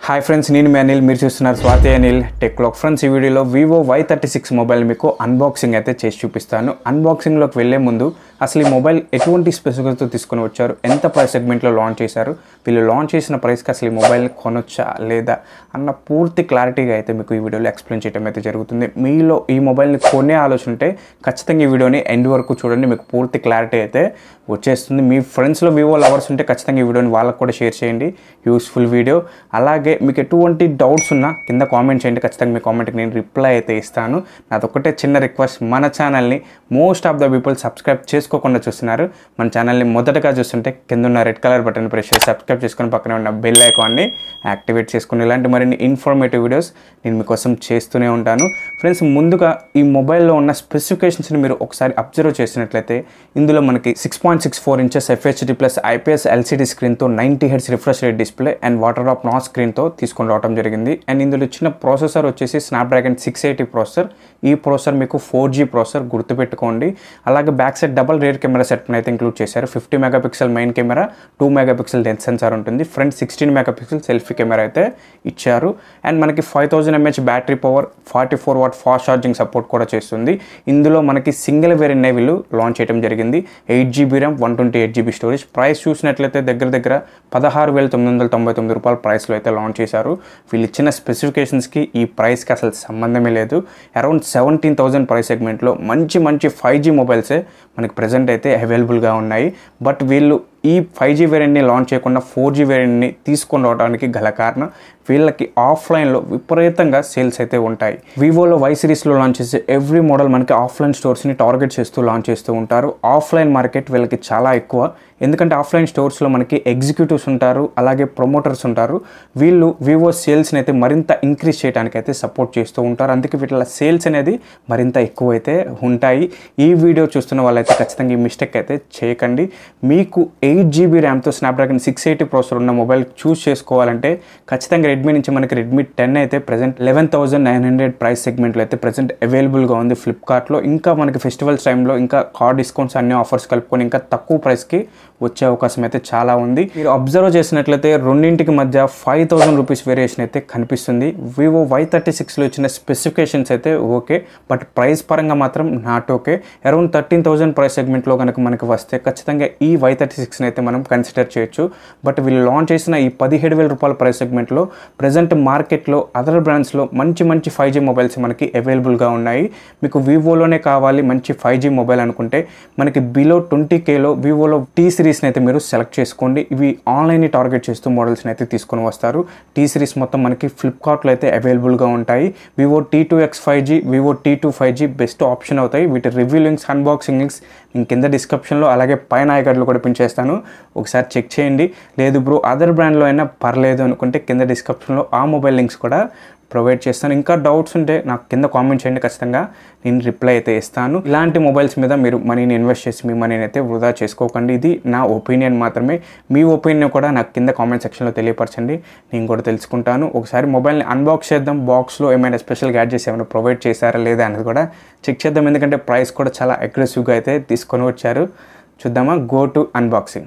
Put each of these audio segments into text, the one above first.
hi friends నేను మీ అనిల్ మీరు చూస్తున్నారు Swathi Anil tech clock friends ఈ వీడియోలో Vivo Y thirty six mobile మీకు అన్బాక్సింగ్ అయితే చేసి చూపిస్తాను అన్బాక్సింగ్లోకి వెళ్ళే ముందు అసలు ఈ మొబైల్ ఎటువంటి స్పెసిఫిక్తో తీసుకొని వచ్చారు ఎంత ప్రైస్ సెగ్మెంట్లో లాంచ్ చేశారు వీళ్ళు లాంచ్ చేసిన ప్రైస్కి అసలు ఈ మొబైల్ కొనొచ్చా లేదా అన్న పూర్తి క్లారిటీగా అయితే మీకు ఈ వీడియోలో ఎక్స్ప్లెయిన్ చేయడం అయితే జరుగుతుంది మీలో ఈ మొబైల్ని కొనే ఆలోచన ఉంటే ఖచ్చితంగా ఈ వీడియోని ఎండ్ వరకు చూడండి మీకు పూర్తి క్లారిటీ అయితే వచ్చేస్తుంది మీ ఫ్రెండ్స్లో వివో లవర్స్ ఉంటే ఖచ్చితంగా ఈ వీడియోని వాళ్ళకు కూడా షేర్ చేయండి యూస్ఫుల్ వీడియో అలాగే మీకు ఎటువంటి డౌట్స్ ఉన్నా కింద కామెంట్ చేయండి ఖచ్చితంగా మీ కామెంట్కి నేను రిప్లై అయితే ఇస్తాను నాదొక్కటే చిన్న రిక్వెస్ట్ మన ఛానల్ని most of the people subscribe చేసుకోకుండా చూస్తున్నారు మన ఛానల్ని మొదటగా చూస్తుంటే కింద ఉన్న రెడ్ కలర్ బటన్ ప్రెస్ చేసి సబ్స్క్రైబ్ చేసుకుని పక్కన ఉన్న బెల్ ఐకాన్ని యాక్టివేట్ చేసుకుని ఇలాంటి మరిన్ని ఇన్ఫర్మేటివ్ వీడియోస్ నేను మీకోసం చేస్తూనే ఉంటాను ఫ్రెండ్స్ ముందుగా ఈ మొబైల్లో ఉన్న స్పెసిఫికేషన్స్ని మీరు ఒకసారి అబ్జర్వ్ చేసినట్లయితే ఇందులో మనకి six point six four inches FHD plus IPS LCD స్క్రీన్తో ninety hertz refresh rate display and water drop notch స్క్రీన్తో తీసుకొని రావడం జరిగింది అండ్ ఇందులో ఇచ్చిన ప్రాసెసర్ వచ్చేసి స్నాప్డ్రాగన్ సిక్స్ ఎయిటీ ప్రాసెసర్ ఈ ప్రాసెసర్ మీకు ఫోర్ జీ ప్రాసెసర్ గుర్తుపెట్టుకోండి అలాగే back side double rear camera సెట్ని అయితే ఇంక్లూడ్ చేశారు fifty megapixel main camera two megapixel డెన్స్ సెన్సార్ ఉంటుంది front sixteen megapixel selfie camera అయితే ఇచ్చారు అండ్ మనకి five thousand mAh battery power forty four watt fast charging support కూడా చేస్తుంది ఇందులో మనకి సింగిల్ వేరియంట్ వీళ్ళు లాంచ్ చేయడం జరిగింది eight GB RAM one twenty eight GB storage price చూసినట్లయితే దగ్గర దగ్గర పదహారు వేల తొమ్మిది వందల తొంభై తొమ్మిది రూపాయల ప్రైస్లో అయితే లాంచ్ చేశారు వీళ్ళు ఇచ్చిన స్పెసిఫికేషన్స్కి ఈ ప్రైస్కి అసలు సంబంధమే లేదు అరౌండ్ సెవెంటీన్ థౌసండ్ ప్రైస్ సెగ్మెంట్లో మంచి మంచి ఫైవ్ జీ మొబైల్సే మనకి ప్రజెంట్ అయితే అవైలబుల్గా ఉన్నాయి బట్ వీళ్ళు ఈ ఫైవ్ జీ వేరియంట్ని లాంచ్ చేయకుండా ఫోర్ జీ వేరియంట్ని తీసుకొని రావడానికి గల కారణం వీళ్ళకి ఆఫ్లైన్లో విపరీతంగా సేల్స్ అయితే ఉంటాయి వివోలో వై సిరీస్లో లాంచ్ చేసే ఎవ్రీ మోడల్ మనకి ఆఫ్లైన్ స్టోర్స్ని టార్గెట్ చేస్తూ లాంచ్ చేస్తూ ఉంటారు ఆఫ్లైన్ మార్కెట్ వీళ్ళకి చాలా ఎక్కువ ఎందుకంటే ఆఫ్లైన్ స్టోర్స్లో మనకి ఎగ్జిక్యూటివ్స్ ఉంటారు అలాగే ప్రమోటర్స్ ఉంటారు వీళ్ళు వివో సేల్స్ని అయితే మరింత ఇంక్రీజ్ చేయడానికి అయితే సపోర్ట్ చేస్తూ ఉంటారు అందుకే వీళ్ళ సేల్స్ అనేది మరింత ఎక్కువైతే ఉంటాయి ఈ వీడియో చూస్తున్న వాళ్ళైతే ఖచ్చితంగా ఈ మిస్టేక్ అయితే చేయకండి మీకు ఎయిట్ జీబీ ర్యామ్తో స్నాప్డ్రాగన్ సిక్స్ ఎయిటీ ప్రాసెసర్ ఉన్న మొబైల్ చూస్ చేసుకోవాలంటే ఖచ్చితంగా రెడ్మీ నుంచి మనకి రెడ్మీ టెన్ అయితే present eleven thousand nine hundred price సెగ్మెంట్లో అయితే ప్రజెంట్ అవైలబుల్గా ఉంది ఫ్లిప్కార్ట్లో ఇంకా మనకి ఫెస్టివల్స్ టైంలో ఇంకా కార్డ్ డిస్కౌంట్స్ అన్ని ఆఫర్స్ కలుపుకొని ఇంకా తక్కువ ప్రైస్కి వచ్చే అవకాశం అయితే చాలా ఉంది మీరు అబ్జర్వ్ చేసినట్లయితే రెండింటికి మధ్య ఫైవ్ థౌసండ్ రూపీస్ వేరియేషన్ అయితే కనిపిస్తుంది వివో వై థర్టీ సిక్స్లో ఇచ్చిన స్పెసిఫికేషన్స్ అయితే ఓకే బట్ ప్రైస్ పరంగా మాత్రం not okay around thirteen thousand price సెగ్మెంట్లో కనుక మనకి వస్తే ఖచ్చితంగా ఈ వై థర్టీ సిక్స్ని అయితే మనం కన్సిడర్ చేయొచ్చు బట్ వీళ్ళు లాంచ్ చేసిన ఈ పదిహేడు వేల రూపాయల ప్రైస్ సెగ్మెంట్లో ప్రజెంట్ మార్కెట్లో అదర్ బ్రాండ్స్లో మంచి మంచి ఫైవ్ జీ మొబైల్స్ మనకి అవైలబుల్గా ఉన్నాయి మీకు వివోలోనే కావాలి మంచి ఫైవ్ జీ మొబైల్ అనుకుంటే మనకి బిలో ట్వంటీ కేలో వివోలో టీ సిరీస్ని అయితే మీరు సెలెక్ట్ చేసుకోండి ఇవి ఆన్లైన్ని టార్గెట్ చేస్తూ మోడల్స్ని అయితే తీసుకొని వస్తారు టీ సిరీస్ మొత్తం మనకి ఫ్లిప్కార్ట్లో అయితే అవైలబుల్గా ఉంటాయి Vivo T two X five G Vivo T two five G best option అవుతాయి వీటి రివ్యూ లింక్స్ అన్బాక్సింగ్ లింక్స్ నేను కింద డిస్క్రిప్షన్లో అలాగే పైన ఐకార్డులో కూడా చేస్తాను ఒకసారి చెక్ చేయండి లేదు బ్రో అదర్ బ్రాండ్లో అయినా పర్లేదు అనుకుంటే కింద డిస్క్రిప్షన్లో ఆ మొబైల్ లింక్స్ కూడా ప్రొవైడ్ చేస్తాను ఇంకా డౌట్స్ ఉంటే నాకు కింద కామెంట్ చేయండి ఖచ్చితంగా నేను రిప్లై అయితే ఇస్తాను ఇలాంటి మొబైల్స్ మీద మీరు మనీని ఇన్వెస్ట్ చేసి మీ మనీని అయితే వృధా చేసుకోకండి ఇది నా ఒపీనియన్ మాత్రమే మీ ఒపీనియన్ కూడా నాకు కింద కామెంట్ సెక్షన్లో తెలియపరచండి నేను కూడా తెలుసుకుంటాను ఒకసారి మొబైల్ని అన్బాక్స్ చేద్దాం బాక్స్లో ఏమైనా స్పెషల్ గ్యాడ్జెట్స్ ఏమైనా ప్రొవైడ్ చేశారా లేదా అనేది కూడా చెక్ చేద్దాం ఎందుకంటే ప్రైస్ కూడా చాలా అగ్రెసివ్గా అయితే తీసుకొని వచ్చారు చూద్దామా గో టు అన్బాక్సింగ్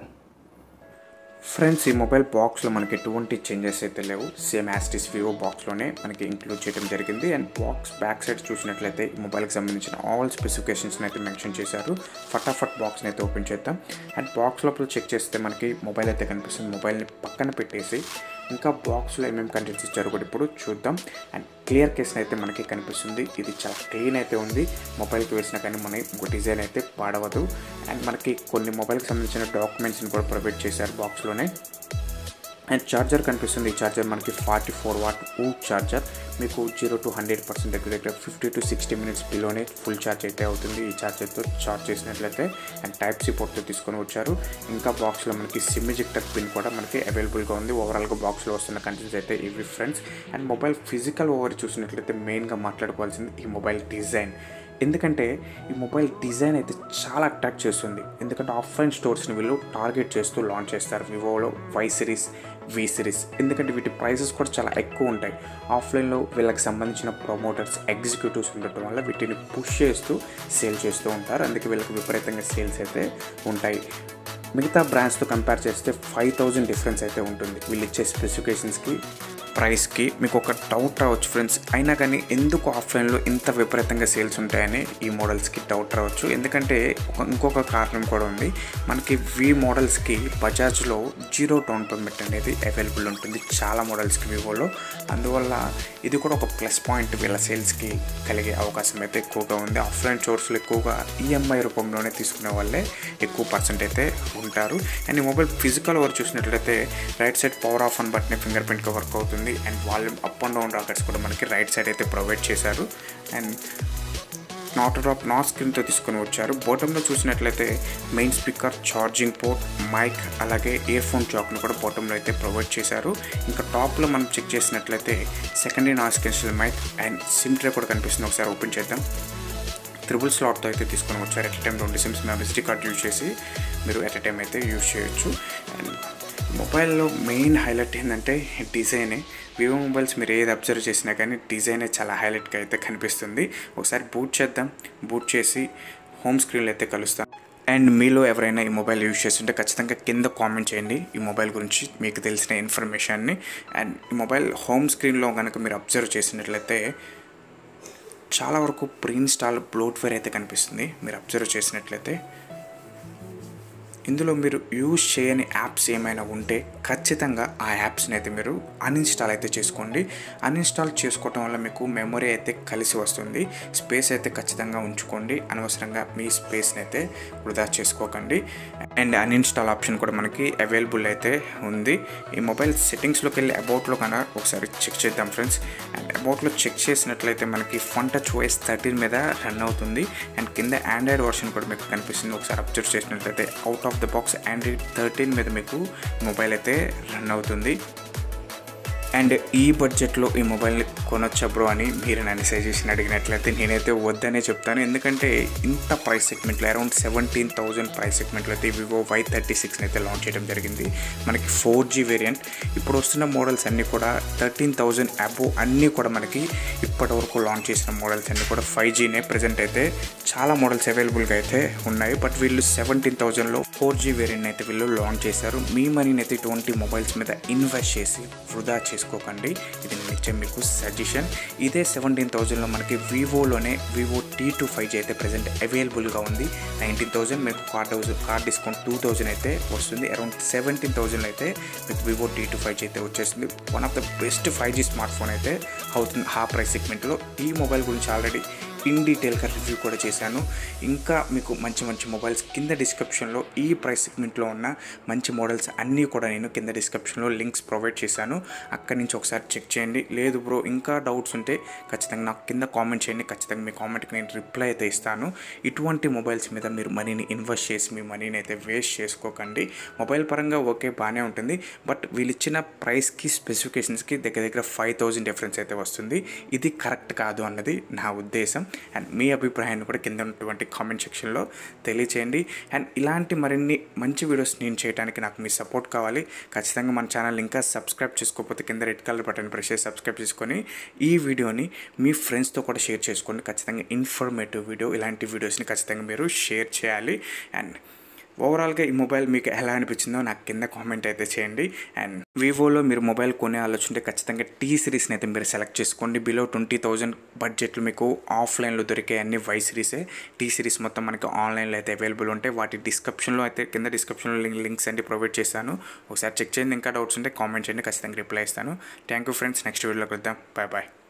ఫ్రెండ్స్ ఈ మొబైల్ బాక్స్లో మనకి ఎటువంటి చేంజెస్ అయితే లేవు సేమ్ యాస్టిస్ వివో బాక్స్లోనే మనకి ఇంక్లూడ్ చేయడం జరిగింది అండ్ బాక్స్ బ్యాక్ సైడ్ చూసినట్లయితే ఈ మొబైల్కి సంబంధించిన ఆల్ స్పెసిఫికేషన్స్ని అయితే మెన్షన్ చేశారు ఫటాఫట్ బాక్స్ని అయితే ఓపెన్ చేద్దాం అండ్ బాక్స్ లోపల చెక్ చేస్తే మనకి మొబైల్ అయితే కనిపిస్తుంది మొబైల్ని పక్కన పెట్టేసి ఇంకా బాక్స్లో ఏమేమి కంటెంట్స్ ఇచ్చారు కూడా ఇప్పుడు చూద్దాం అండ్ క్లియర్ కేస్ అయితే మనకి కనిపిస్తుంది ఇది చాలా క్లీన్ అయితే ఉంది మొబైల్కి వేసినా కానీ మన ఇంకో డిజైన్ అయితే పాడవదు అండ్ మనకి కొన్ని మొబైల్కి సంబంధించిన డాక్యుమెంట్స్ని కూడా ప్రొవైడ్ చేశారు బాక్స్లోనే అండ్ ఛార్జర్ కనిపిస్తుంది ఈ ఛార్జర్ మనకి forty four watt uh charger మీకు జీరో టు హండ్రెడ్ పర్సెంట్ దగ్గర దగ్గర ఫిఫ్టీ టు సిక్స్టీ మినిట్స్ బిలోనే ఫుల్ ఛార్జ్ అయితే అవుతుంది ఈ ఛార్జర్తో ఛార్జ్ చేసినట్లయితే అండ్ టైప్ సి పోర్ట్తో తీసుకొని వచ్చారు ఇంకా బాక్స్లో మనకి సిమ్ ఎజెక్టర్ పిన్ కూడా మనకి అవైలబుల్గా ఉంది ఓవరాల్గా బాక్స్లో వస్తున్న కంటెంట్స్ అయితే ఇవి friends and mobile physical over చూసినట్లయితే మెయిన్గా మాట్లాడుకోవాల్సింది ఈ మొబైల్ డిజైన్ ఎందుకంటే ఈ మొబైల్ డిజైన్ అయితే చాలా అట్రాక్ట్ చేస్తుంది ఎందుకంటే ఆఫ్లైన్ స్టోర్స్ని వీళ్ళు టార్గెట్ చేస్తూ లాంచ్ చేస్తారు వివోలో వై సిరీస్ వి సిరీస్ ఎందుకంటే వీటి ప్రైసెస్ కూడా చాలా ఎక్కువ ఉంటాయి ఆఫ్లైన్లో వీళ్ళకి సంబంధించిన ప్రమోటర్స్ ఎగ్జిక్యూటివ్స్ ఉండటం వల్ల వీటిని పుష్ చేస్తూ సేల్ చేస్తూ ఉంటారు అందుకే వీళ్ళకి విపరీతంగా సేల్స్ అయితే ఉంటాయి మిగతా బ్రాండ్స్తో కంపేర్ చేస్తే ఫైవ్ థౌజండ్ డిఫరెన్స్ అయితే ఉంటుంది వీళ్ళు ఇచ్చే స్పెసిఫికేషన్స్కి ప్రైస్కి మీకు ఒక డౌట్ రావచ్చు ఫ్రెండ్స్ అయినా కానీ ఎందుకు ఆఫ్లైన్లో ఇంత విపరీతంగా సేల్స్ ఉంటాయని ఈ మోడల్స్కి డౌట్ రావచ్చు ఎందుకంటే ఒక ఇంకొక కారణం కూడా ఉంది మనకి వి మోడల్స్కి బజాజ్లో జీరో డౌన్ పేమెంట్ అనేది అవైలబుల్ ఉంటుంది చాలా మోడల్స్కి వివోలో అందువల్ల ఇది కూడా ఒక ప్లస్ పాయింట్ వీళ్ళ సేల్స్కి కలిగే అవకాశం అయితే ఎక్కువగా ఉంది ఆఫ్లైన్ స్టోర్స్లో ఎక్కువగా ఈఎంఐ రూపంలోనే తీసుకునే వాళ్ళే ఎక్కువ పర్సెంట్ అయితే ఉంటారు అండ్ ఈ మొబైల్ ఫిజికల్ వర్క్ చూసినట్లయితే రైట్ సైడ్ పవర్ ఆఫ్ అని బట్టిన ఫింగర్ ప్రింట్గా వర్క్ అవుతుంది and volume up and down rockers కూడా మనకి రైట్ సైడ్ అయితే ప్రొవైడ్ చేశారు అండ్ నాట్ డ్రాప్ నా స్క్రీన్తో తీసుకొని వచ్చారు బాటంలో చూసినట్లయితే main speaker charging port mic అలాగే ఇయర్ ఫోన్ జాక్ను కూడా బాటంలో అయితే ప్రొవైడ్ చేశారు ఇంకా టాప్లో మనం చెక్ చేసినట్లయితే secondary noise cancel mic and SIM tray కూడా కనిపిస్తుంది ఒకసారి ఓపెన్ చేద్దాం త్రిబుల్ స్లాట్తో అయితే తీసుకొని వచ్చారు ఎట్ టైం రెండు సిమ్స్ మేము ఎస్డి కార్డ్ యూజ్ చేసి మీరు ఎట్ టైం అయితే యూజ్ చేయొచ్చు అండ్ మొబైల్లో మెయిన్ హైలైట్ ఏంటంటే డిజైనే వివో మొబైల్స్ మీరు ఏది అబ్జర్వ్ చేసినా కానీ డిజైనే చాలా హైలైట్గా అయితే కనిపిస్తుంది ఒకసారి బూట్ చేద్దాం బూట్ చేసి హోమ్ స్క్రీన్లో అయితే కలుస్తాం అండ్ మీలో ఎవరైనా ఈ మొబైల్ యూజ్ చేస్తుంటే ఖచ్చితంగా కింద కామెంట్ చేయండి ఈ మొబైల్ గురించి మీకు తెలిసిన ఇన్ఫర్మేషన్ని అండ్ ఈ మొబైల్ హోమ్ స్క్రీన్లో కనుక మీరు అబ్జర్వ్ చేసినట్లయితే చాలా వరకు ప్రీ ఇన్స్టాల్ బ్లోట్వేర్ అయితే కనిపిస్తుంది మీరు అబ్జర్వ్ చేసినట్లయితే ఇందులో మీరు యూజ్ చేయని యాప్స్ ఏమైనా ఉంటే ఖచ్చితంగా ఆ యాప్స్ని అయితే మీరు అన్ఇన్స్టాల్ అయితే చేసుకోండి అన్ఇన్స్టాల్ చేసుకోవటం వల్ల మీకు మెమొరీ అయితే కలిసి వస్తుంది స్పేస్ అయితే ఖచ్చితంగా ఉంచుకోండి అనవసరంగా మీ స్పేస్ని అయితే వృధా చేసుకోకండి అండ్ అన్ఇన్స్టాల్ ఆప్షన్ కూడా మనకి అవైలబుల్ అయితే ఉంది ఈ మొబైల్ సెట్టింగ్స్లోకి వెళ్ళి అబౌట్లో కన్నా ఒకసారి చెక్ చేద్దాం ఫ్రెండ్స్ అండ్ అబౌట్లో చెక్ చేసినట్లయితే మనకి ఫోన్ టచ్ ఓఎస్ థర్టీన్ మీద రన్ అవుతుంది అండ్ కింద ఆండ్రాయిడ్ వర్షన్ కూడా మీకు కనిపిస్తుంది ఒకసారి అబ్జర్వ్ చేసినట్లయితే out of the box Android thirteen మీద మీకు మొబైల్ అయితే రన్ అవుతుంది అండ్ ఈ బడ్జెట్లో ఈ మొబైల్ని కొనొచ్చా బ్రో అని మీరు నన్ను సజెషన్ అడిగినట్లయితే నేనైతే వద్దనే చెప్తాను ఎందుకంటే ఇంత ప్రైస్ సెగ్మెంట్లో అరౌండ్ సెవెంటీన్ థౌజండ్ ప్రైస్ సెగ్మెంట్లో అయితే వివో వై థర్టీ సిక్స్ని అయితే లాంచ్ చేయడం జరిగింది మనకి ఫోర్ జీ వేరియంట్ ఇప్పుడు వస్తున్న మోడల్స్ అన్నీ కూడా థర్టీన్ థౌజండ్ అబో అన్నీ కూడా మనకి ఇప్పటి వరకు లాంచ్ చేసిన మోడల్స్ అన్నీ కూడా ఫైవ్ జీనే ప్రజెంట్ అయితే చాలా మోడల్స్ అవైలబుల్గా అయితే ఉన్నాయి బట్ వీళ్ళు సెవెంటీన్ థౌజండ్లో ఫోర్ జీ వేరియంట్ అయితే వీళ్ళు లాంచ్ చేశారు మీ మనీని అయితే ఇటువంటి మొబైల్స్ మీద ఇన్వెస్ట్ చేసి వృధా చేసుకోకండి ఇది నేను ఇచ్చే మీకు సజెషన్ ఇదే సెవెంటీన్ థౌజండ్లో మనకి వివోలోనే Vivo T two five G అయితే ప్రజెంట్ అవైలబుల్గా ఉంది నైన్టీన్ థౌజండ్ మీకు కార్ thousand card discount two thousand అయితే వస్తుంది అరౌండ్ సెవెంటీన్ థౌజండ్ అయితే మీకు Vivo T two five G అయితే వచ్చేస్తుంది one of the best five G smart phone అయితే అవుతుంది ఆ ప్రైస్ సెగ్మెంట్లో ఈ మొబైల్ గురించి ఆల్రెడీ ఇన్ డీటెయిల్గా రివ్యూ కూడా చేశాను ఇంకా మీకు మంచి మంచి మొబైల్స్ కింద డిస్క్రిప్షన్లో ఈ ప్రైస్ సెగ్మెంట్లో ఉన్న మంచి మోడల్స్ అన్నీ కూడా నేను కింద డిస్క్రిప్షన్లో లింక్స్ ప్రొవైడ్ చేశాను అక్కడి నుంచి ఒకసారి చెక్ చేయండి లేదు బ్రో ఇంకా డౌట్స్ ఉంటే ఖచ్చితంగా నాకు కింద కామెంట్ చేయండి ఖచ్చితంగా మీ కామెంట్కి నేను రిప్లై అయితే ఇస్తాను ఇటువంటి మొబైల్స్ మీద మీరు మనీని ఇన్వెస్ట్ చేసి మీ మనీని అయితే వేస్ట్ చేసుకోకండి మొబైల్ పరంగా ఓకే బాగానే ఉంటుంది బట్ వీళ్ళు ఇచ్చిన ప్రైస్కి స్పెసిఫికేషన్స్కి దగ్గర దగ్గర ఫైవ్ థౌజండ్ డిఫరెన్స్ అయితే వస్తుంది ఇది కరెక్ట్ కాదు అన్నది నా ఉద్దేశం అండ్ మీ అభిప్రాయాన్ని కూడా కింద ఉన్నటువంటి కామెంట్ సెక్షన్లో తెలియచేయండి అండ్ ఇలాంటి మరిన్ని మంచి వీడియోస్ నేను చేయడానికి నాకు మీ సపోర్ట్ కావాలి ఖచ్చితంగా మన ఛానల్ ఇంకా సబ్స్క్రైబ్ చేసుకోకపోతే కింద రెడ్ కలర్ బటన్ ప్రెస్ చేసి సబ్స్క్రైబ్ చేసుకొని ఈ వీడియోని మీ ఫ్రెండ్స్తో కూడా షేర్ చేసుకోండి ఖచ్చితంగా ఇన్ఫర్మేటివ్ వీడియో ఇలాంటి వీడియోస్ని ఖచ్చితంగా మీరు షేర్ చేయాలి అండ్ ఓవరాల్గా ఈ మొబైల్ మీకు ఎలా అనిపించిందో నాకు కింద కామెంట్ అయితే చేయండి అండ్ వివోలో మీరు మొబైల్ కొనే ఆలోచన ఖచ్చితంగా టీ సిరీస్ని అయితే మీరు సెలెక్ట్ చేసుకోండి బిలో ట్వంటీ థౌజండ్ బడ్జెట్లో మీకు ఆఫ్లైన్లో దొరికే అన్ని వై సిరీసే టీ సిరీస్ మొత్తం మనకి ఆన్లైన్లో అయితే అవైలబుల్ ఉంటాయి వాటి డిస్క్రిప్షన్లో అయితే కింద డిస్క్రిప్షన్లో లింక్స్ అన్ని ప్రొవైడ్ చేశాను ఒకసారి చెక్ చేయండి ఇంకా డౌట్స్ ఉంటే కామెంట్ చేయండి ఖచ్చితంగా రిప్లై ఇస్తాను థ్యాంక్ యూ ఫ్రెండ్స్ నెక్స్ట్ వీడియోలోకి వద్దాం బాయ్ బాయ్